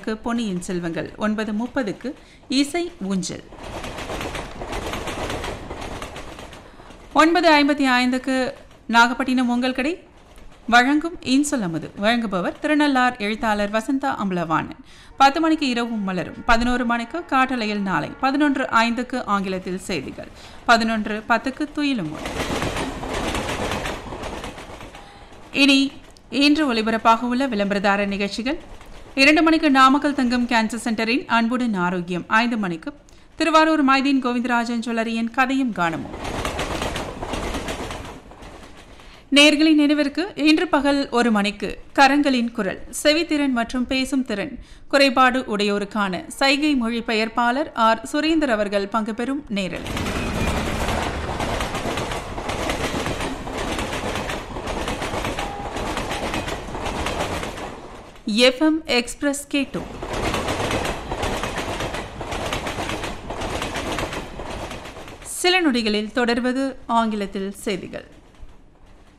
மணிக்கு பொன்னியின் செல்வங்கள் ஒன்பது முப்பதுக்கு இசை ஊஞ்சல் ஒன்பது ஐம்பத்தி ஐந்துக்கு நாகப்பட்டினம் உங்கள் கடை வழங்கும் இன்சொல்லமுது வழங்குபவர் திருநள்ளார் எழுத்தாளர் வசந்தா அம்பலவாணன் பத்து மணிக்கு இரவும் மலரும் பதினோரு மணிக்கு காட்டலையில் நாளை பதினொன்று ஐந்துக்கு ஆங்கிலத்தில் செய்திகள் பதினொன்று பத்துக்கு துயிலும் மொழி இனி இன்று ஒலிபரப்பாக உள்ள விளம்பரதார நிகழ்ச்சிகள் இரண்டு மணிக்கு நாமக்கல் தங்கம் கேன்சர் சென்டரின் அன்புடன் ஆரோக்கியம் ஐந்து மணிக்கு திருவாரூர் மைதீன் கோவிந்தராஜன் ஜுவல்லரியின் கதையும் காணமும் நேர்களின் நினைவிற்கு இன்று பகல் ஒரு மணிக்கு கரங்களின் குரல் செவித்திறன் மற்றும் பேசும் திறன் குறைபாடு உடையோருக்கான சைகை மொழி பெயர்ப்பாளர் ஆர் சுரேந்தர் அவர்கள் பங்கு பெறும் நேரல் எஃப்எம் எக்ஸ்பிரஸ் கேட்டோம் சில நொடிகளில் தொடர்வது ஆங்கிலத்தில் செய்திகள்